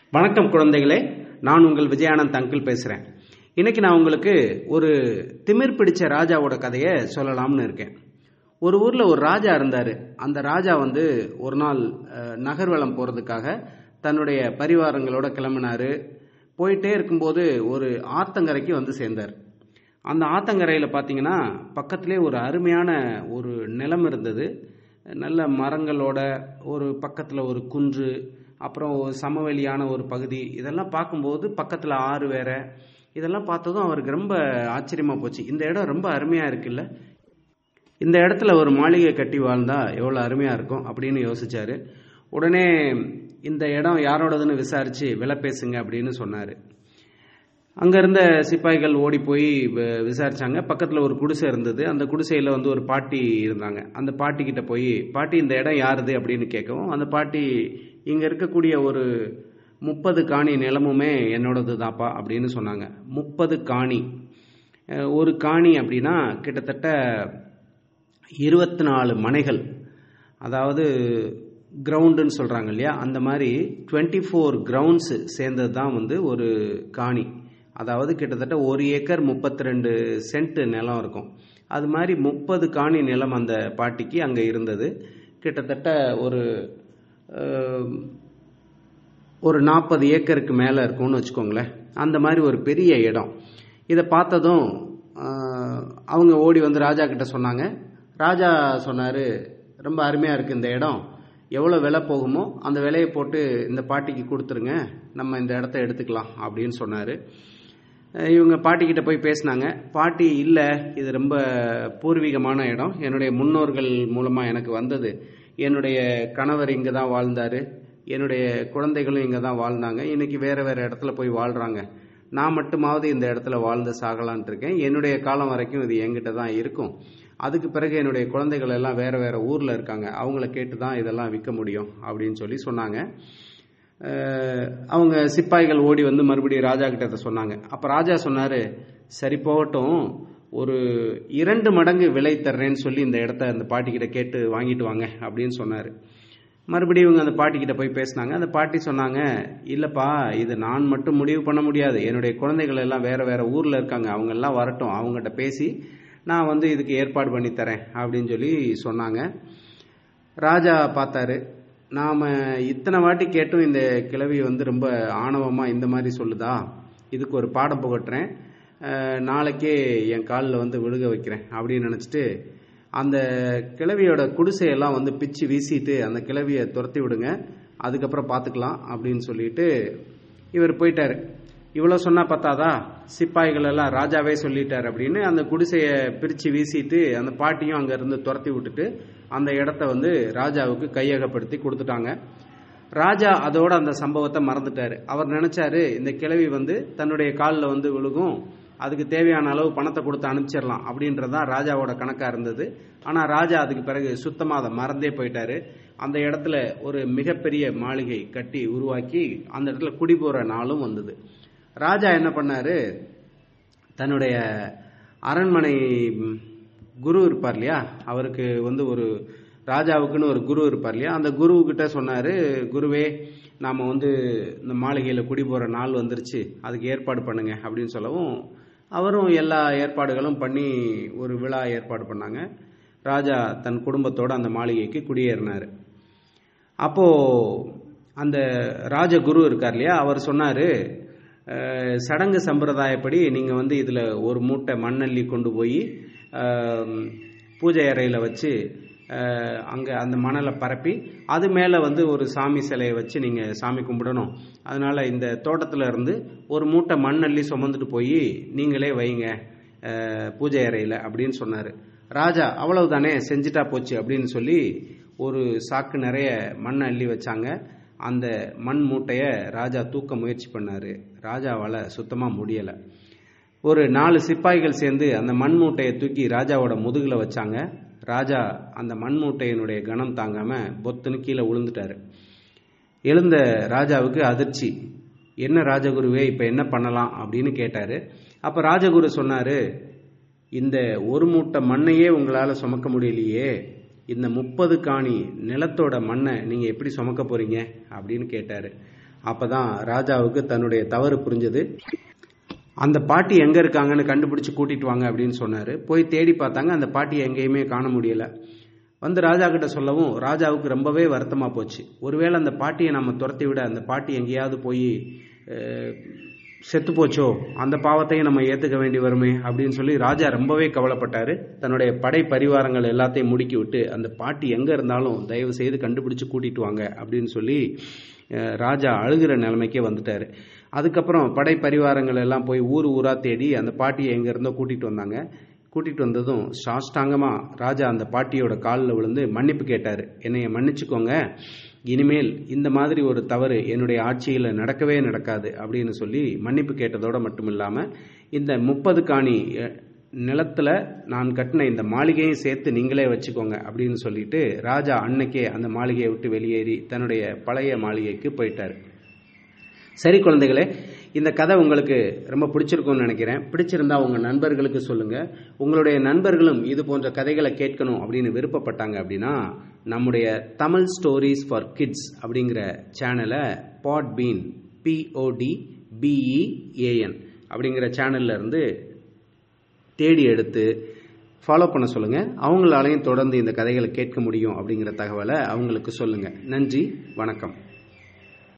வணக்கம் குழந்தைகளே நான் உங்கள் விஜயானந்த் அங்கிள் பேசுகிறேன் இன்னைக்கு நான் உங்களுக்கு ஒரு திமிர் பிடிச்ச ராஜாவோட கதையை சொல்லலாம்னு இருக்கேன் ஒரு ஊரில் ஒரு ராஜா இருந்தார் அந்த ராஜா வந்து ஒரு நாள் அஹ், நகர்வலம் போகிறதுக்காக தன்னுடைய பரிவாரங்களோட கிளம்பினாரு போயிட்டே இருக்கும்போது ஒரு ஆத்தங்கரைக்கு வந்து சேர்ந்தார் அந்த ஆத்தங்கரையில் பார்த்தீங்கன்னா பக்கத்திலே ஒரு அருமையான ஒரு நிலம் இருந்தது நல்ல மரங்களோட ஒரு பக்கத்தில் ஒரு குன்று அப்புறம் ஒரு சமவெளியான ஒரு பகுதி இதெல்லாம் பார்க்கும்போது பக்கத்தில் ஆறு வேற இதெல்லாம் பார்த்ததும் அவருக்கு ரொம்ப ஆச்சரியமாக போச்சு இந்த இடம் ரொம்ப அருமையாக இருக்குல்ல இந்த இடத்துல ஒரு மாளிகை கட்டி வாழ்ந்தா எவ்வளோ அருமையாக இருக்கும் அப்படின்னு யோசிச்சாரு உடனே இந்த இடம் யாரோடதுன்னு விசாரிச்சு விலை பேசுங்க அப்படின்னு சொன்னார் அங்க இருந்த சிப்பாய்கள் ஓடி போய் வ- விசாரிச்சாங்க பக்கத்துல ஒரு குடிசை இருந்தது அந்த குடிசையில வந்து ஒரு பாட்டி இருந்தாங்க அந்த பாட்டி கிட்ட போய் பாட்டி இந்த இடம் யாருது அப்படின்னு கேட்கவும் அந்த பாட்டி இங்க இருக்கக்கூடிய ஒரு முப்பது காணி நிலமுமே என்னோடது தாப்பா அப்படின்னு சொன்னாங்க முப்பது காணி அஹ், ஒரு காணி அப்படின்னா கிட்டத்தட்ட இருபத்தி நாலு மனைகள் அதாவது கிரவுண்டுன்னு சொல்கிறாங்க இல்லையா அந்த மாதிரி டுவெண்ட்டி ஃபோர் கிரவுண்ட்ஸ் சேர்ந்தது தான் வந்து ஒரு காணி அதாவது கிட்டத்தட்ட ஒரு ஏக்கர் முப்பத்தி ரெண்டு சென்ட் நிலம் இருக்கும் அது மாதிரி முப்பது காணி நிலம் அந்த பாட்டிக்கு அங்கே இருந்தது கிட்டத்தட்ட ஒரு அஹ், ஒரு நாற்பது ஏக்கருக்கு மேலே இருக்கும்னு வச்சுக்கோங்களேன் அந்த மாதிரி ஒரு பெரிய இடம் இதை பார்த்ததும் ஆஹ், அவங்க ஓடி வந்து ராஜா கிட்ட சொன்னாங்க ராஜா சொன்னார் ரொம்ப அருமையாக இருக்குது இந்த இடம் எவ்வளோ விலை போகுமோ அந்த விலையை போட்டு இந்த பாட்டிக்கு கொடுத்துருங்க நம்ம இந்த இடத்த எடுத்துக்கலாம் அப்படின்னு சொன்னார் இவங்க பாட்டிக்கிட்ட போய் பேசினாங்க பாட்டி இல்லை இது ரொம்ப பூர்வீகமான இடம் என்னுடைய முன்னோர்கள் மூலமாக எனக்கு வந்தது என்னுடைய கணவர் இங்கே தான் வாழ்ந்தார் என்னுடைய குழந்தைகளும் இங்கே தான் வாழ்ந்தாங்க இன்னைக்கு வேறு வேறு இடத்துல போய் வாழ்கிறாங்க நான் மட்டுமாவது இந்த இடத்துல வாழ்ந்து சாகலான்ட்டு இருக்கேன் என்னுடைய காலம் வரைக்கும் இது என்கிட்ட தான் இருக்கும் அதுக்கு பிறகு என்னுடைய குழந்தைகள் எல்லாம் வேறு வேறு ஊரில் இருக்காங்க அவங்கள கேட்டு தான் இதெல்லாம் விற்க முடியும் அப்படின்னு சொல்லி சொன்னாங்க அஹ் அவங்க சிப்பாய்கள் ஓடி வந்து மறுபடியும் ராஜா கிட்ட இதை சொன்னாங்க அப்போ ராஜா சொன்னார் சரி போகட்டும் ஒரு இரண்டு மடங்கு விலை தர்றேன்னு சொல்லி இந்த இடத்த அந்த பாட்டிக்கிட்ட கேட்டு வாங்கிட்டு வாங்க அப்படின்னு சொன்னார் மறுபடியும் இவங்க அந்த பாட்டிக்கிட்ட போய் பேசினாங்க அந்த பாட்டி சொன்னாங்க இல்லைப்பா இது நான் மட்டும் முடிவு பண்ண முடியாது என்னுடைய குழந்தைகள் எல்லாம் வேற வேற ஊரில் இருக்காங்க அவங்க எல்லாம் வரட்டும் அவங்ககிட்ட பேசி நான் வந்து இதுக்கு ஏற்பாடு பண்ணி தரேன் அப்படின்னு சொல்லி சொன்னாங்க ராஜா பார்த்தாரு நாம் இத்தனை வாட்டி கேட்டும் இந்த கிழவி வந்து ரொம்ப ஆணவமாக இந்த மாதிரி சொல்லுதா இதுக்கு ஒரு பாடம் புகட்டுறேன் அஹ், நாளைக்கே என் காலில் வந்து விழுக வைக்கிறேன் அப்படின்னு நினச்சிட்டு அந்த கிழவியோட குடிசையெல்லாம் வந்து பிச்சு வீசிட்டு அந்த கிழவியை துரத்தி விடுங்க அதுக்கப்புறம் பார்த்துக்கலாம் அப்படின்னு சொல்லிட்டு இவர் போயிட்டாரு இவ்வளோ சொன்னா பத்தாதா சிப்பாய்கள் எல்லாம் ராஜாவே சொல்லிட்டார் அப்படின்னு அந்த குடிசையை பிரித்து வீசிட்டு அந்த பாட்டியும் அங்கேருந்து துரத்தி விட்டுட்டு அந்த இடத்த வந்து ராஜாவுக்கு கையகப்படுத்தி கொடுத்துட்டாங்க ராஜா அதோட அந்த சம்பவத்தை மறந்துட்டாரு அவர் நினைச்சாரு இந்த கிழவி வந்து தன்னுடைய காலில் வந்து விழுகும் அதுக்கு தேவையான அளவு பணத்தை கொடுத்து அனுப்பிச்சிடலாம் அப்படின்றதான் ராஜாவோட கணக்கா இருந்தது ஆனா ராஜா அதுக்கு பிறகு சுத்தமா அதை மறந்தே போயிட்டாரு அந்த இடத்துல ஒரு மிகப்பெரிய மாளிகை கட்டி உருவாக்கி அந்த இடத்துல குடி போற நாளும் வந்தது ராஜா என்ன பண்ணாரு தன்னுடைய அரண்மனை ம், குரு இருப்பார் இல்லையா அவருக்கு வந்து ஒரு ராஜாவுக்குன்னு ஒரு குரு இருப்பார் இல்லையா அந்த குருவுக்கிட்ட சொன்னார் குருவே நாம் வந்து இந்த மாளிகையில் குடி போகிற நாள் வந்துருச்சு அதுக்கு ஏற்பாடு பண்ணுங்க அப்படின்னு சொல்லவும் அவரும் எல்லா ஏற்பாடுகளும் பண்ணி ஒரு விழா ஏற்பாடு பண்ணாங்க ராஜா தன் குடும்பத்தோட அந்த மாளிகைக்கு குடியேறினார் அப்போ அந்த ராஜகுரு இருக்கார் இல்லையா அவர் சொன்னாரு அஹ், சடங்கு சம்பிரதாயப்படி நீங்க வந்து இதுல ஒரு மூட்டை மண்ணள்ளி கொண்டு போய் அஹ், பூஜை அறையில வச்சு அஹ், அங்க அந்த மணலை பரப்பி அது மேல வந்து ஒரு சாமி சிலையை வச்சு நீங்க சாமி கும்பிடணும் அதனால இந்த தோட்டத்துல இருந்து ஒரு மூட்டை மண்ணள்ளி சுமந்துட்டு போய் நீங்களே வைங்க அஹ், பூஜை அறையில அப்படின்னு சொன்னாரு ராஜா அவ்வளவுதானே செஞ்சுட்டா போச்சு அப்படின்னு சொல்லி ஒரு சாக்கு நிறைய மண் அள்ளி வச்சாங்க அந்த மண் மூட்டையை ராஜா தூக்க முயற்சி பண்ணாரு ராஜாவால் சுத்தமாக முடியலை ஒரு நாலு சிப்பாய்கள் சேர்ந்து அந்த மண் மூட்டையை தூக்கி ராஜாவோட முதுகில் வச்சாங்க ராஜா அந்த மண் மூட்டையினுடைய கனம் தாங்காம பொத்துன்னு கீழே விழுந்துட்டாரு எழுந்த ராஜாவுக்கு அதிர்ச்சி என்ன ராஜகுருவே இப்போ என்ன பண்ணலாம் அப்படின்னு கேட்டாரு அப்போ ராஜகுரு சொன்னாரு இந்த ஒரு மூட்டை மண்ணையே உங்களால் சுமக்க முடியலையே இந்த முப்பது காணி நிலத்தோட மண்ணை நீங்கள் எப்படி சுமக்க போறீங்க அப்படின்னு கேட்டார் அப்பதான் ராஜாவுக்கு தன்னுடைய தவறு புரிஞ்சது அந்த பாட்டி எங்க இருக்காங்கன்னு கண்டுபிடிச்சு கூட்டிட்டு வாங்க அப்படின்னு சொன்னாரு போய் தேடி பார்த்தாங்க அந்த பாட்டியை எங்கேயுமே காண முடியல வந்து ராஜா கிட்ட சொல்லவும் ராஜாவுக்கு ரொம்பவே வருத்தமா போச்சு ஒருவேளை அந்த பாட்டியை நம்ம துரத்தி விட அந்த பாட்டி எங்கேயாவது போய் அஹ், செத்து போச்சோ அந்த பாவத்தையும் நம்ம ஏத்துக்க வேண்டி வருமே அப்படின்னு சொல்லி ராஜா ரொம்பவே கவலைப்பட்டாரு தன்னுடைய படை பரிவாரங்கள் எல்லாத்தையும் முடுக்கி விட்டு அந்த பாட்டி எங்க இருந்தாலும் தயவு செய்து கண்டுபிடிச்சு கூட்டிட்டு வாங்க அப்படின்னு சொல்லி அஹ், ராஜா அழுகிற நிலைமைக்கே வந்துட்டாரு அதுக்கப்புறம் படை பரிவாரங்கள் எல்லாம் போய் ஊர் ஊரா தேடி அந்த பாட்டியை எங்க இருந்தோ கூட்டிட்டு வந்தாங்க கூட்டிட்டு வந்ததும் சாஷ்டாங்கமா ராஜா அந்த பாட்டியோட காலில் விழுந்து மன்னிப்பு கேட்டாரு என்னைய மன்னிச்சுக்கோங்க இனிமேல் இந்த மாதிரி ஒரு தவறு என்னுடைய ஆட்சியில் நடக்கவே நடக்காது அப்படின்னு சொல்லி மன்னிப்பு கேட்டதோட மட்டும் இல்லாம இந்த முப்பது காணி அஹ், நிலத்துல நான் கட்டின இந்த மாளிகையும் சேர்த்து நீங்களே வச்சுக்கோங்க அப்படின்னு சொல்லிட்டு ராஜா அன்னைக்கே அந்த மாளிகையை விட்டு வெளியேறி தன்னுடைய பழைய மாளிகைக்கு போயிட்டாரு சரி குழந்தைகளே இந்த கதை உங்களுக்கு ரொம்ப பிடிச்சிருக்கும்னு நினைக்கிறேன் பிடிச்சிருந்தா உங்க நண்பர்களுக்கு சொல்லுங்க உங்களுடைய நண்பர்களும் இது போன்ற கதைகளை கேட்கணும் அப்படின்னு விருப்பப்பட்டாங்க அப்படின்னா நம்முடைய தமிழ் ஸ்டோரிஸ் ஃபார் கிட்ஸ் அப்படிங்கிற சேனலை பாட்பீன் பிஓடி பிஇஏஎன் அப்படிங்கிற சேனல்ல இருந்து தேடி எடுத்து ஃபாலோ பண்ண சொல்லுங்க அவங்களாலையும் தொடர்ந்து இந்த கதைகளை கேட்க முடியும் அப்படிங்கிற தகவலை அவங்களுக்கு சொல்லுங்க நன்றி வணக்கம்